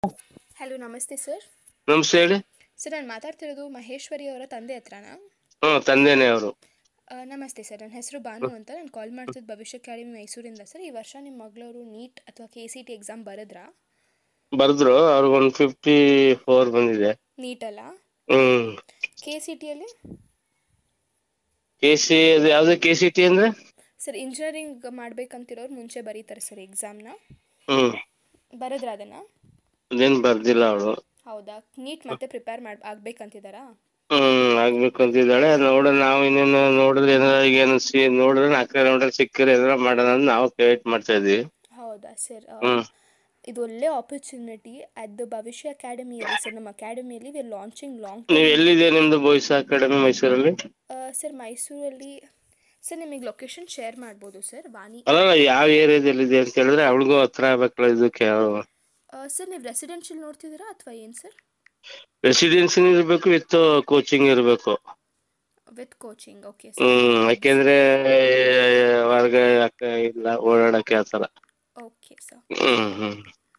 hello ನಮಸ್ತೆ sir ನಮಸ್ತೆ ಹೇಳಿ ಸರ್ ನಾನು ಮಾತಾಡ್ತಿರೋದು ಮಹೇಶ್ವರಿ ಅವರ ತಂದೆ ಹತ್ರನಾ ಹ್ಞೂ ತಂದೆನೇ ಅವರು ಆ, ನಮಸ್ತೆ ಸರ್ ನನ್ನ ಹೆಸರು ಭಾನು ಅಂತ ನಾನು ಕಾಲ್ ಮಾಡ್ತಿದ್ದು ಭವಿಷ್ಯ ಅಕಾಡೆಮಿ ಮೈಸೂರಿಂದ ಸರ್ ಈ ವರ್ಷ ನಿಮ್ಮ ಮಗಳವರು ನೀಟ್ ಅಥವಾ ಕೆ ಸಿ ಟಿ ಎಕ್ಸಾಮ್ ಬರೆದ್ರಾ ಬರೆದ್ರು ಅವ್ರಿಗೆ ಒಂದು ಫಿಫ್ಟಿ ಫೋರ್ ಬಂದಿದೆ ನೀಟಲ್ಲ ಹ್ಮ್ ಕೆ ಸಿ ಟಿಯಲ್ಲಿ ಕೆ ಸಿ ಅದು ಯಾವ್ದು ಕೆ ಸಿ ಟಿ ಅಂದ್ರೆ ಸರ್ ಇಂಜಿನಿಯರಿಂಗ್ ಮಾಡ್ಬೇಕಂತಿರೋರು ಮುಂಚೆ ಬರೀತಾರೆ ಸರ್ ಎಕ್ಸಾಮ್ನ ಹ್ಮ್ ಬರೆದ್ರ ಅದನ್ನು ಅದೇನು ಬರ್ದಿಲ್ಲ ಅವಳು ಹೌದಾ ನೀಟ್ ಮತ್ತೆ ಪ್ರಿಪೇರ್ ಮಾಡಿ ಆಗ್ಬೇಕಂತಿದ್ದಾರಾ ಹ್ಮ್ ಆಗ್ಬೇಕು ಅಂತಿದ್ದಾಳೆ ನೋಡೋಣ ನಾವು ಇನ್ನೇನು ನೋಡಿದ್ರೆ ಏನಾರ ಏನು ಸಿ ನೋಡಿದ್ರೆ ನಾಲ್ಕೈದು ನೋಡಿದ್ರೆ ಸಿಕ್ಕರೆ ಏನಾರ ಮಾಡೋಣ ಅಂತ ನಾವು ವೇಟ್ ಮಾಡ್ತಾ ಇದ್ವಿ ಹೌದಾ ಸರ್ ಹ್ಮ್ ಇದು ಒಳ್ಳೆ ಆಪರ್ಚುನಿಟಿ ಅದು ಭವಿಷ್ಯ ಅಕಾಡೆಮಿಯಲ್ಲಿ ಸರ್ ನಮ್ಮ ಅಕಾಡೆಮಿಯಲ್ಲಿ ವಿ ಲಾಂಚಿಂಗ್ ಲಾಂಗ್ ನೀವು ಎಲ್ಲಿದೆ ನಿಮ್ದು ಬಾಯ್ಸ್ ಅಕಾಡೆಮಿ ಮೈಸೂರಲ್ಲಿ ಸರ್ ಮೈಸೂರಲ್ಲಿ ಸರ್ ನಿಮಗೆ ಲೊಕೇಶನ್ ಶೇರ್ ಮಾಡ್ಬೋದು ಸರ್ ವಾಣಿ ಅಲ್ಲ ಯಾವ ಏರಿಯಾದಲ್ಲಿದೆ ಅಂತ ಹೇಳಿದ್ರೆ ಅವಳಿಗೂ ಹತ್ರ ಆಗ್ಬೇಕಲ್ಲ ಇದಕ್ಕೆ ಸರ್ ನೀವು ರೆಸಿಡೆನ್ಷಿಯಲ್ ನೋಡ್ತಿದ್ದೀರಾ ಅಥವಾ ಏನು ಸರ್ ರೆಸಿಡೆನ್ಸಿ ಇರಬೇಕು ವಿತ್ ಕೋಚಿಂಗ್ ಇರಬೇಕು ವಿತ್ ಕೋಚಿಂಗ್ ಓಕೆ ಹ್ಮ್ ಸರ್ ಯಾಕೆಂದ್ರೆ ಹೊರಗೆ ಇಲ್ಲ ಓಡಾಡಕ್ಕೆ ಆತರ ಓಕೆ ಸರ್ ಹ್ಮ್ ಹ್ಮ್